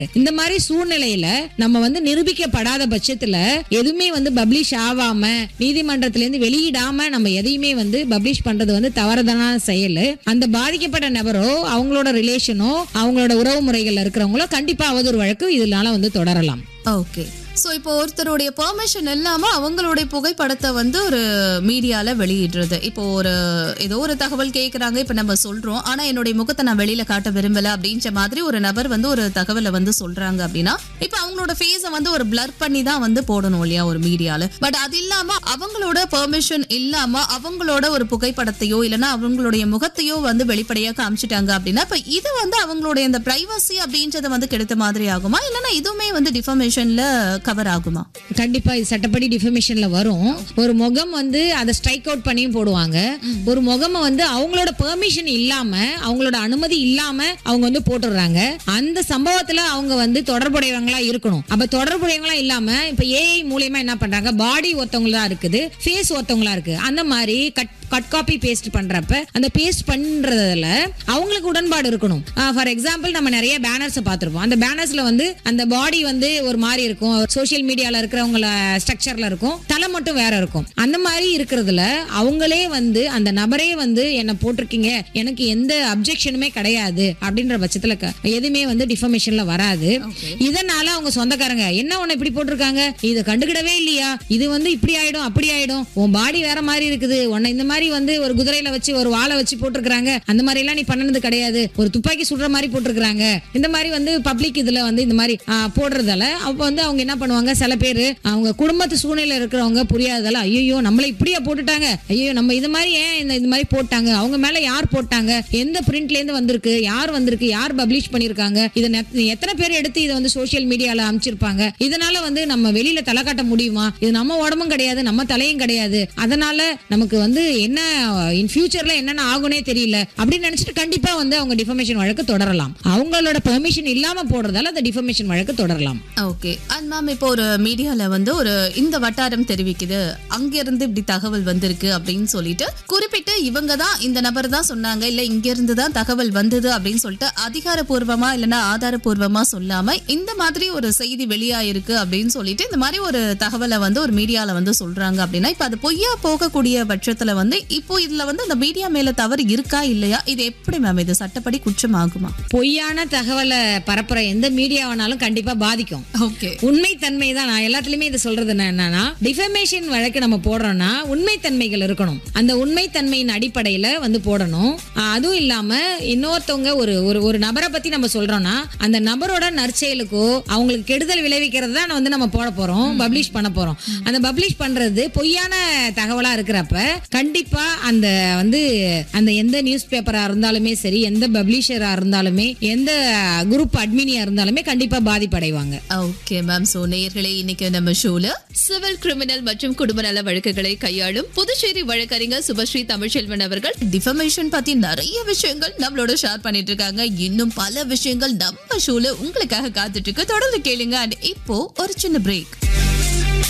இந்த மாதிரி சூழ்நிலையில நம்ம வந்து நிரூபிக்கப்படாத பட்சத்துல எதுவுமே வந்து பப்ளிஷ் ஆகாம நீதிமன்றத்துல இருந்து வெளியிடாம நம்ம எதையுமே வந்து பப்ளிஷ் பண்றது வந்து தவறுதலான செயல் அந்த பாதிக்கப்பட்ட நபரோ அவங்களோட ரிலேஷனோ அவங்களோட உறவு முறைகள்ல இருக்கிறவங்களோ கண்டிப்பா அவதூறு வழக்கு இதனால வந்து தொடரலாம் ஓகே சோ இப்போ ஒருத்தருடைய பெர்மிஷன் இல்லாம அவங்களுடைய புகைப்படத்தை வந்து ஒரு மீடியால வெளியிடுறது இப்போ ஒரு ஏதோ ஒரு தகவல் கேக்குறாங்க இப்ப நம்ம சொல்றோம் ஆனா என்னுடைய முகத்தை நான் வெளியில காட்ட விரும்பல அப்படின்ற மாதிரி ஒரு நபர் வந்து ஒரு தகவலை வந்து சொல்றாங்க அப்படின்னா இப்ப அவங்களோட ஃபேஸை வந்து ஒரு பிளர் பண்ணி தான் வந்து போடணும் இல்லையா ஒரு மீடியால பட் அது இல்லாம அவங்களோட பெர்மிஷன் இல்லாம அவங்களோட ஒரு புகைப்படத்தையோ இல்லைன்னா அவங்களுடைய முகத்தையோ வந்து வெளிப்படையா காமிச்சிட்டாங்க அப்படின்னா இப்ப இது வந்து அவங்களுடைய இந்த பிரைவசி அப்படின்றத வந்து கெடுத்த மாதிரி ஆகுமா இல்லைன்னா இதுவுமே வந்து டிஃபர்மேஷன்ல கவர் ஆகுமா கண்டிப்பா இது சட்டப்படி டிஃபர்மேஷன்ல வரும் ஒரு முகம் வந்து அதை ஸ்ட்ரைக் அவுட் பண்ணியும் போடுவாங்க ஒரு முகமை வந்து அவங்களோட பெர்மிஷன் இல்லாம அவங்களோட அனுமதி இல்லாம அவங்க வந்து போட்டுடுறாங்க அந்த சம்பவத்துல அவங்க வந்து தொடர்புடையவங்களா இருக்கணும் அப்ப தொடர்புடையவங்களா இல்லாம இப்ப ஏஐ மூலியமா என்ன பண்றாங்க பாடி ஒருத்தவங்களா இருக்குது ஃபேஸ் ஒருத்தவங்களா இருக்கு அந்த மாதிரி கட் கட் காப்பி பேஸ்ட் பண்றப்ப அந்த பேஸ்ட் பண்றதுல அவங்களுக்கு உடன்பாடு இருக்கணும் ஃபார் எக்ஸாம்பிள் நம்ம நிறைய பேனர்ஸ் பார்த்திருப்போம் அந்த பேனர்ஸ்ல வந்து அந்த பாடி வந்து ஒரு மாதிரி இருக்கும் சோஷியல் மீடியால இருக்கிறவங்கள ஸ்ட்ரக்சர்ல இருக்கும் தலை மட்டும் வேற இருக்கும் அந்த மாதிரி இருக்கிறதுல அவங்களே வந்து அந்த நபரே வந்து என்ன போட்டிருக்கீங்க எனக்கு எந்த அப்ஜெக்ஷனுமே கிடையாது அப்படின்ற பட்சத்துல க- எதுவுமே வந்து டிஃபர்மேஷன்ல வராது இதனால அவங்க சொந்தக்காரங்க என்ன உன்னை இப்படி போட்டிருக்காங்க இதை கண்டுக்கிடவே இல்லையா இது வந்து இப்படி ஆயிடும் அப்படி ஆயிடும் உன் பாடி வேற மாதிரி இருக்குது உன்னை இந்த மாதிரி வந்து ஒரு குதிரையில வச்சு ஒரு வாளை வச்சு போட்டிருக்காங்க அந்த மாதிரி எல்லாம் நீ பண்ணனது கிடையாது ஒரு துப்பாக்கி சுடுற மாதிரி போட்டிருக்காங்க இந்த மாதிரி வந்து பப்ளிக் இதுல வந்து இந்த மாதிரி ஆ, போடுறதால அப்ப வந்து அவங்க என்ன பண்ணுவாங்க சில பேர் அவங்க குடும்பத்து சூழ்நிலை இருக்கிறவங்க புரியாததால ஐயோ நம்மள இப்படியா போட்டுட்டாங்க ஐயோ நம்ம இது மாதிரி ஏன் இந்த இது மாதிரி போட்டாங்க அவங்க மேல யார் போட்டாங்க எந்த பிரிண்ட்ல இருந்து வந்திருக்கு யார் வந்திருக்கு யார் பப்ளிஷ் பண்ணிருக்காங்க இதை நெத்- எத்தனை பேர் எடுத்து இதை வந்து சோஷியல் மீடியால அமைச்சிருப்பாங்க இதனால வந்து நம்ம வெளியில தலை காட்ட முடியுமா இது நம்ம உடம்பும் கிடையாது நம்ம தலையும் கிடையாது அதனால நமக்கு வந்து என்ன இன் ஃபியூச்சர்ல என்னென்ன ஆகுனே தெரியல அப்படின்னு நினைச்சிட்டு கண்டிப்பா வந்து அவங்க டிஃபர்மேஷன் வழக்கு தொடரலாம் அவங்களோட பெர்மிஷன் இல்லாம போடுறதால அந்த டிஃபர்மேஷன் வழக்கு தொடரலாம் ஓகே அண்ட் மேம் இப்போ ஒரு மீடியால வந்து ஒரு இந்த வட்டாரம் தெரிவிக்குது அங்க இருந்து இப்படி தகவல் வந்திருக்கு அப்படின்னு சொல்லிட்டு குறிப்பிட்டு இவங்க தான் இந்த நபர் தான் சொன்னாங்க இல்ல இங்க இருந்து தான் தகவல் வந்தது அப்படின்னு சொல்லிட்டு அதிகாரப்பூர்வமா இல்லைன்னா ஆதாரப்பூர்வமா சொல்லாம இந்த மாதிரி ஒரு செய்தி வெளியாயிருக்கு அப்படின்னு சொல்லிட்டு இந்த மாதிரி ஒரு தகவலை வந்து ஒரு மீடியால வந்து சொல்றாங்க அப்படின்னா இப்ப அது பொய்யா போகக்கூடிய பட்சத்துல வந்து இப்போ இதுல வந்து அந்த மீடியா மேல தவறு இருக்கா இல்லையா இது எப்படி மேம் இது சட்டப்படி குற்றம் ஆகுமா பொய்யான தகவலை பரப்புற எந்த மீடியாவானாலும் கண்டிப்பா பாதிக்கும் ஓகே உண்மைத்தன்மை தான் நான் எல்லாத்துலயுமே இது சொல்றது என்ன- என்னன்னா டிஃபமேஷன் வழக்கு நம்ம போடுறோம்னா உண்மைத்தன்மைகள் இருக்கணும் அந்த உண்மைத்தன்மையின் அடிப்படையில வந்து போடணும் ஆஹ் அதுவும் இல்லாம இன்னொருத்தவங்க ஒரு ஒரு ஒரு நபரை பத்தி நம்ம சொல்றோம்னா அந்த நபரோட நற்செயலுக்கோ அவங்களுக்கு கெடுதல் விளைவிக்கிறது தான் வந்து நம்ம போட போறோம் பப்ளிஷ் பண்ண போறோம் அந்த பப்ளிஷ் பண்றது பொய்யான தகவலா இருக்கிறப்ப கண்டிப்பா அந்த வந்து அந்த எந்த நியூஸ் பேப்பரா இருந்தாலுமே சரி எந்த பப்ளிஷரா இருந்தாலுமே எந்த குரூப் அட்மினியா இருந்தாலுமே கண்டிப்பா பாதிப்படைவாங்க ஓகே மேம் சோ நேயர்களே இன்னைக்கு நம்ம ஷோல சிவில் கிரிமினல் மற்றும் குடும்ப நல வழக்குகளை கையாளும் புதுச்சேரி வழக்கறிஞர் சுபஸ்ரீ தமிழ்ச்செல்வன் அவர்கள் டிஃபமேஷன் பத்தி நிறைய விஷயங்கள் நம்மளோட ஷேர் பண்ணிட்டு இருக்காங்க இன்னும் பல விஷயங்கள் நம்ம ஷோல உங்களுக்காக காத்துட்டு இருக்கு தொடர்ந்து கேளுங்க அண்ட் இப்போ ஒரு சின்ன பிரேக்